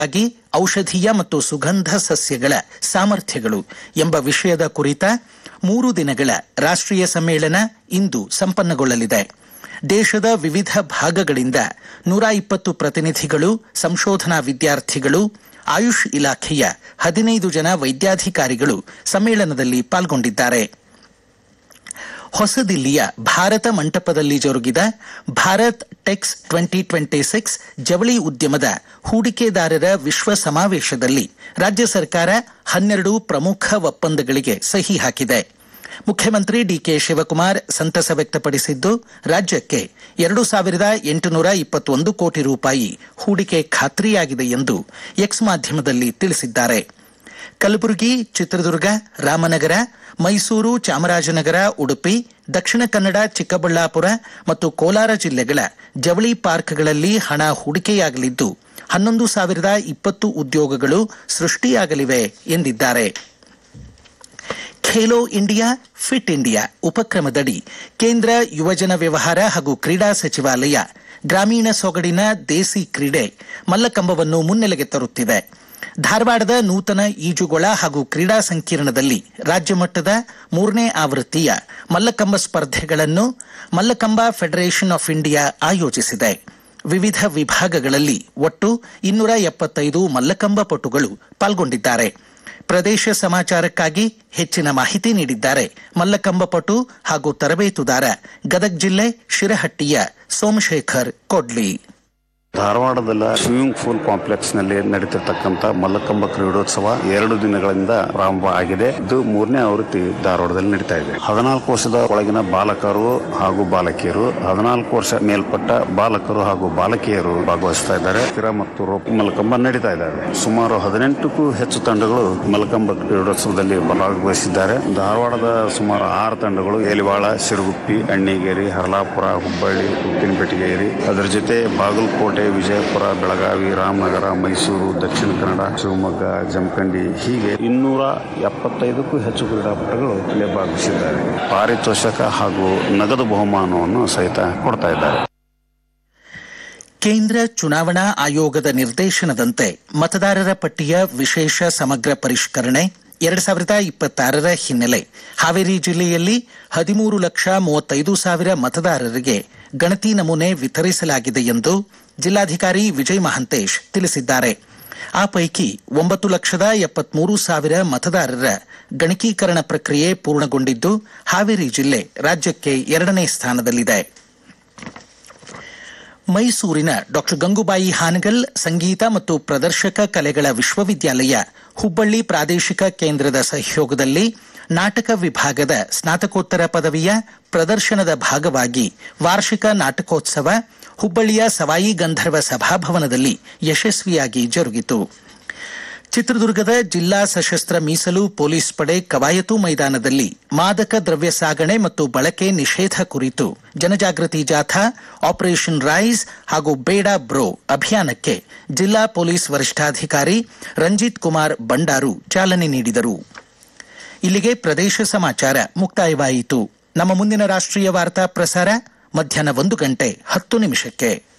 ಆಗಿ ಔಷಧೀಯ ಮತ್ತು ಸುಗಂಧ ಸಸ್ಯಗಳ ಸಾಮರ್ಥ್ಯಗಳು ಎಂಬ ವಿಷಯದ ಕುರಿತ ಮೂರು ದಿನಗಳ ರಾಷ್ಟ್ರೀಯ ಸಮ್ಮೇಳನ ಇಂದು ಸಂಪನ್ನಗೊಳ್ಳಲಿದೆ ದೇಶದ ವಿವಿಧ ಭಾಗಗಳಿಂದ ನೂರ ಇಪ್ಪತ್ತು ಪ್ರತಿನಿಧಿಗಳು ಸಂಶೋಧನಾ ವಿದ್ಯಾರ್ಥಿಗಳು ಆಯುಷ್ ಇಲಾಖೆಯ ಹದಿನೈದು ಜನ ವೈದ್ಯಾಧಿಕಾರಿಗಳು ಸಮ್ಮೇಳನದಲ್ಲಿ ಪಾಲ್ಗೊಂಡಿದ್ದಾರೆ ಹೊಸದಿಲ್ಲಿಯ ಭಾರತ ಮಂಟಪದಲ್ಲಿ ಜರುಗಿದ Bharat Tex twenty twenty six ಜವಳಿ ಉದ್ಯಮದ ಹೂಡಿಕೆದಾರರ ವಿಶ್ವ ಸಮಾವೇಶದಲ್ಲಿ ರಾಜ್ಯ ಸರ್ಕಾರ ಹನ್ನೆರಡು ಪ್ರಮುಖ ಒಪ್ಪಂದಗಳಿಗೆ ಸಹಿ ಹಾಕಿದೆ ಮುಖ್ಯಮಂತ್ರಿ ಡಿಕೆ ಶಿವಕುಮಾರ್ ಸಂತಸ ವ್ಯಕ್ತಪಡಿಸಿದ್ದು ರಾಜ್ಯಕ್ಕೆ ಎರಡು ಸಾವಿರದ ಎಂಟುನೂರ ಇಪ್ಪತ್ತೊಂದು ಕೋಟಿ ರೂಪಾಯಿ ಹೂಡಿಕೆ ಖಾತ್ರಿಯಾಗಿದೆ ಎಂದು ಎಕ್ಸ್ ಮಾಧ್ಯಮದಲ್ಲಿ ತಿಳಿಸಿದ್ದಾರೆ ಕಲಬುರಗಿ ಚಿತ್ರದುರ್ಗ ರಾಮನಗರ ಮೈಸೂರು ಚಾಮರಾಜನಗರ ಉಡುಪಿ ದಕ್ಷಿಣ ಕನ್ನಡ ಚಿಕ್ಕಬಳ್ಳಾಪುರ ಮತ್ತು ಕೋಲಾರ ಜಿಲ್ಲೆಗಳ ಜವಳಿ ಪಾರ್ಕ್ಗಳಲ್ಲಿ ಹಣ ಹೂಡಿಕೆಯಾಗಲಿದ್ದು ಹನ್ನೊಂದು ಸಾವಿರದ ಇಪ್ಪತ್ತು ಉದ್ಯೋಗಗಳು ಸೃಷ್ಟಿಯಾಗಲಿವೆ ಎಂದಿದ್ದಾರೆ ಖೇಲೋ ಇಂಡಿಯಾ ಫಿಟ್ ಇಂಡಿಯಾ ಉಪಕ್ರಮದಡಿ ಕೇಂದ್ರ ಯುವಜನ ವ್ಯವಹಾರ ಹಾಗೂ ಕ್ರೀಡಾ ಸಚಿವಾಲಯ ಗ್ರಾಮೀಣ ಸೊಗಡಿನ ದೇಸಿ ಕ್ರೀಡೆ ಮಲ್ಲಕಂಬವನ್ನು ಮುನ್ನೆಲೆಗೆ ತರುತ್ತಿದೆ ಧಾರವಾಡದ ನೂತನ ಈಜುಗೊಳ ಹಾಗೂ ಕ್ರೀಡಾ ಸಂಕೀರ್ಣದಲ್ಲಿ ರಾಜ್ಯ ಮಟ್ಟದ ಮೂರನೇ ಆವೃತ್ತಿಯ ಮಲ್ಲಕಂಬ ಸ್ಪರ್ಧೆಗಳನ್ನು ಮಲ್ಲಕಂಬ ಫೆಡರೇಷನ್ ಆಫ್ ಇಂಡಿಯಾ ಆಯೋಜಿಸಿದೆ ವಿವಿಧ ವಿಭಾಗಗಳಲ್ಲಿ ಒಟ್ಟು ಇನ್ನೂರ ಎಪ್ಪತ್ತೈದು ಮಲ್ಲಕಂಬ ಪಟುಗಳು ಪಾಲ್ಗೊಂಡಿದ್ದಾರೆ ಪ್ರದೇಶ ಸಮಾಚಾರಕ್ಕಾಗಿ ಹೆಚ್ಚಿನ ಮಾಹಿತಿ ನೀಡಿದ್ದಾರೆ ಮಲ್ಲಕಂಬ ಪಟು ಹಾಗೂ ತರಬೇತುದಾರ ಗದಗ್ ಜಿಲ್ಲೆ ಶಿರಹಟ್ಟಿಯ ಸೋಮಶೇಖರ್ ಕೊಡ್ಲಿ ಧಾರವಾಡದ ಸ್ವಿಮ್ಮಿಂಗ್ ಪೂಲ್ ಕಾಂಪ್ಲೆಕ್ಸ್ ನಲ್ಲಿ ನಡೀತಿರ್ತಕ್ಕಂಥ ಮಲ್ಲಕಂಬ ಕ್ರೀಡೋತ್ಸವ ಎರಡು ದಿನಗಳಿಂದ ಪ್ರಾರಂಭ ಆಗಿದೆ ಇದು ಮೂರನೇ ಆವೃತ್ತಿ ಧಾರವಾಡದಲ್ಲಿ ನಡೀತಾ ಇದೆ ಹದಿನಾಲ್ಕು ವರ್ಷದ ಒಳಗಿನ ಬಾಲಕರು ಹಾಗೂ ಬಾಲಕಿಯರು ಹದಿನಾಲ್ಕು ವರ್ಷ ಮೇಲ್ಪಟ್ಟ ಬಾಲಕರು ಹಾಗೂ ಬಾಲಕಿಯರು ಭಾಗವಹಿಸ್ತಾ ಇದ್ದಾರೆ ಸ್ಥಿರ ಮತ್ತು ರೋಪ್ ಮಲ್ಲಕಂಬ ನಡೀತಾ ಇದ್ದಾರೆ ಸುಮಾರು ಹದಿನೆಂಟಕ್ಕೂ ಹೆಚ್ಚು ತಂಡಗಳು ಮಲ್ಲಕಂಬ ಕ್ರೀಡೋತ್ಸವದಲ್ಲಿ ಭಾಗವಹಿಸಿದ್ದಾರೆ ಧಾರವಾಡದ ಸುಮಾರು ಆರು ತಂಡಗಳು ಎಲಿವಾಳ ಸಿರುಗುಪ್ಪಿ ಅಣ್ಣಿಗೇರಿ ಹರಲಾಪುರ ಹುಬ್ಬಳ್ಳಿ ಉಪ್ಪಿನಪೆಟ್ಟಿಗೇರಿ ಅದರ ಜೊತೆ ಬಾಗಲಕೋಟೆ ವಿಜಯಪುರ ಬೆಳಗಾವಿ ರಾಮನಗರ ಮೈಸೂರು ದಕ್ಷಿಣ ಕನ್ನಡ ಶಿವಮೊಗ್ಗ ಜಮಖಂಡಿ ಹೀಗೆ ಇನ್ನೂರ ಎಪ್ಪತ್ತೈದಕ್ಕೂ ಹೆಚ್ಚು ಕ್ರೀಡಾಪಟುಗಳು ಇಲ್ಲಿ ಭಾಗವಹಿಸಿದ್ದಾರೆ ಪಾರಿತೋಷಕ ಹಾಗೂ ನಗದು ಬಹುಮಾನವನ್ನು ಸಹಿತ ಕೊಡ್ತಾ ಇದ್ದಾರೆ ಕೇಂದ್ರ ಚುನಾವಣಾ ಆಯೋಗದ ನಿರ್ದೇಶನದಂತೆ ಮತದಾರರ ಪಟ್ಟಿಯ ವಿಶೇಷ ಸಮಗ್ರ ಪರಿಷ್ಕರಣೆ ಎರಡು ಸಾವಿರದ ಇಪ್ಪತ್ತಾರರ ಹಿನ್ನೆಲೆ ಹಾವೇರಿ ಜಿಲ್ಲೆಯಲ್ಲಿ ಹದಿಮೂರು ಲಕ್ಷ ಮೂವತ್ತೈದು ಸಾವಿರ ಮತದಾರರಿಗೆ ಗಣತಿ ನಮೂನೆ ವಿತರಿಸಲಾಗಿದೆ ಎಂದು ಜಿಲ್ಲಾಧಿಕಾರಿ ವಿಜಯ್ ಮಹಾಂತೇಶ್ ತಿಳಿಸಿದ್ದಾರೆ ಆ ಪೈಕಿ ಒಂಬತ್ತು ಲಕ್ಷದ ಎಪ್ಪತ್ಮೂರು ಸಾವಿರ ಮತದಾರರ ಗಣಕೀಕರಣ ಪ್ರಕ್ರಿಯೆ ಪೂರ್ಣಗೊಂಡಿದ್ದು ಹಾವೇರಿ ಜಿಲ್ಲೆ ರಾಜ್ಯಕ್ಕೆ ಎರಡನೇ ಸ್ಥಾನದಲ್ಲಿದೆ ಮೈಸೂರಿನ ಡಾಕ್ಟರ್ ಗಂಗುಬಾಯಿ ಹಾನಗಲ್ ಸಂಗೀತ ಮತ್ತು ಪ್ರದರ್ಶಕ ಕಲೆಗಳ ವಿಶ್ವವಿದ್ಯಾಲಯ ಹುಬ್ಬಳ್ಳಿ ಪ್ರಾದೇಶಿಕ ಕೇಂದ್ರದ ಸಹಯೋಗದಲ್ಲಿ ನಾಟಕ ವಿಭಾಗದ ಸ್ನಾತಕೋತ್ತರ ಪದವಿಯ ಪ್ರದರ್ಶನದ ಭಾಗವಾಗಿ ವಾರ್ಷಿಕ ನಾಟಕೋತ್ಸವ ಹುಬ್ಬಳ್ಳಿಯ ಸವಾಯಿ ಗಂಧರ್ವ ಸಭಾಭವನದಲ್ಲಿ ಯಶಸ್ವಿಯಾಗಿ ಜರುಗಿತು ಚಿತ್ರದುರ್ಗದ ಜಿಲ್ಲಾ ಸಶಸ್ತ್ರ ಮೀಸಲು ಪೊಲೀಸ್ ಪಡೆ ಕವಾಯತು ಮೈದಾನದಲ್ಲಿ ಮಾದಕ ದ್ರವ್ಯ ಸಾಗಣೆ ಮತ್ತು ಬಳಕೆ ನಿಷೇಧ ಕುರಿತು ಜನಜಾಗೃತಿ ಜಾಥಾ ಆಪರೇಷನ್ ರೈಸ್ ಹಾಗೂ ಬೇಡ ಬ್ರೋ ಅಭಿಯಾನಕ್ಕೆ ಜಿಲ್ಲಾ ಪೊಲೀಸ್ ವರಿಷ್ಠಾಧಿಕಾರಿ ರಂಜಿತ್ ಕುಮಾರ್ ಬಂಡಾರು ಚಾಲನೆ ನೀಡಿದರು ಇಲ್ಲಿಗೆ ಪ್ರದೇಶ ಸಮಾಚಾರ ಮುಕ್ತಾಯವಾಯಿತು ನಮ್ಮ ಮುಂದಿನ ರಾಷ್ಟ್ರೀಯ ವಾರ್ತಾ ಪ್ರಸಾರ ಮಧ್ಯಾಹ್ನ ಒಂದು ಗಂಟೆ ಹತ್ತು ನಿಮಿಷಕ್ಕೆ